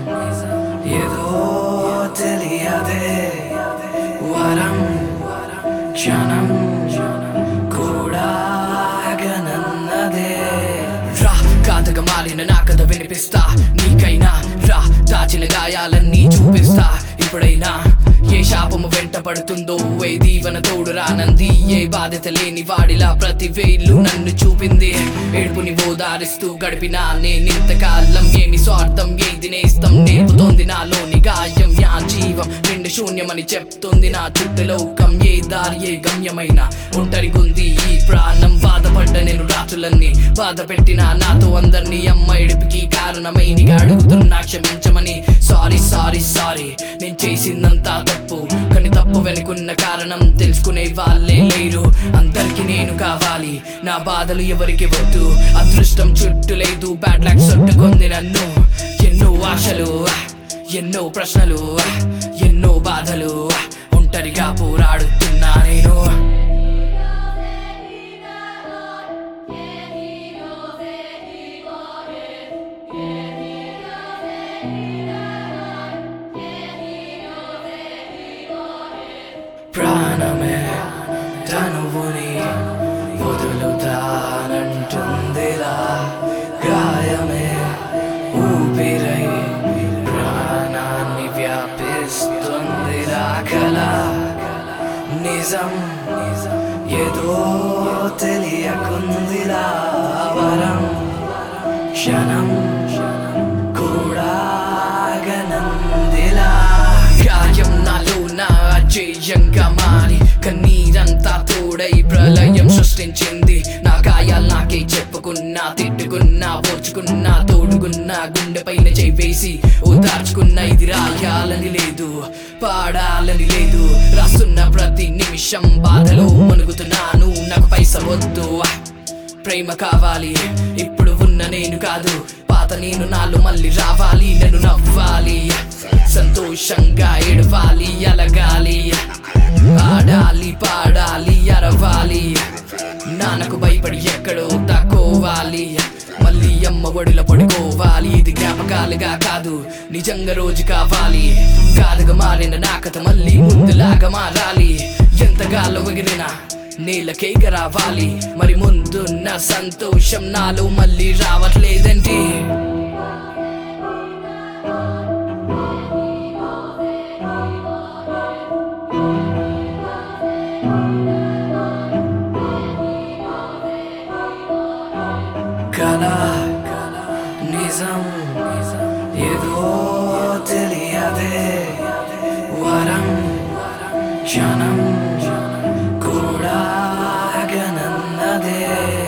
ఏదో తెలియదే వరం క్షణం కూడా గనన్నదే రా కాదక మాలిన నా కథ వినిపిస్తా నీకైనా రా దాచిన గాయాలన్నీ చూపిస్తా ఇప్పుడైనా ఏ శాపము వెంట పడుతుందో ఏ దీవెన తోడు రానంది ఏ బాధ్యత లేని వాడిలా ప్రతి వేళ్ళు నన్ను చూపింది ఏడుపుని ఓదారిస్తూ గడిపిన నేనింతకాలం ఏమి స్వార్థం ఏది నేస్తం నేర్పుతోంది నాలోని గాయం యా జీవం నిండు శూన్యమని చెప్తుంది నా చుట్టలోకం ఏ దారి ఏ గమ్యమైన ఒంటరిగుంది ఈ ప్రాణం బాధపడ్డ నేను రాత్రులన్నీ బాధ పెట్టిన నాతో అందరినీ అమ్మ ఎడుపుకి కారణమై నీగా అడుగుతున్నా క్షమించమని సారీ సారీ సారీ నేను చేసిందంతా తప్పు కానీ తప్పు వెనుకున్న కారణం తెలుసుకునే వాళ్ళే లేరు అందరికి నేను కావాలి నా బాధలు ఎవరికి వద్దు అదృష్టం చుట్టూ లేదు బ్యాడ్ లక్ చుట్టుకుంది నన్ను ఎన్నో ఆశలు ఎన్నో ప్రశ్నలు ఎన్నో బాధలు ఒంటరిగా పోరాడుతున్నా నేను ప్రాణమే తనువుని వదులుతానంటుందిలా గాయమే ఊపిరై ప్రాణాన్ని వ్యాపిస్తుందిలా కల నిజం ఏదో తెలియకుందిలా వరం క్షణం కూడా గనందిలా గాయం నాలో నా అజేయంగా మారి కన్నీరంతా తోడై ప్రళయం సృష్టించింది నా గాయాలు నాకే చెప్పుకున్నా తిట్టుకున్నా ఓర్చుకున్నా తోడుకున్నా గుండె పైన చేయి వేసి ఓదార్చుకున్న ఇది రాయాలని లేదు పాడాలని లేదు రాస్తున్న ప్రతి నిమిషం బాధలో మునుగుతున్నాను నాకు పైస వద్దు ప్రేమ కావాలి ఇప్పుడు ఉన్న నేను కాదు పాత నేను నాలో మళ్ళీ రావాలి నన్ను నవ్వాలి సంతోషంగా ఏడవాలి అలగాలి ఆడాలి పాడాలి అరవాలి నాన్నకు భయపడి ఎక్కడో తక్కువాలి మళ్ళీ అమ్మ ఒడిలో పడుకోవాలి ఇది జ్ఞాపకాలుగా కాదు నిజంగా రోజు కావాలి కాదుగా మారిన నా కథ మళ్ళీ ముందులాగా మారాలి ఎంతగాలో ఎగిరినా నేలకేక రావాలి మరి ముందున్న సంతోషం నాలో మళ్ళీ రావట్లేదండి కళ నిజం ఏదో తెలియదే వరం క్షణం కూడా గనన్నదే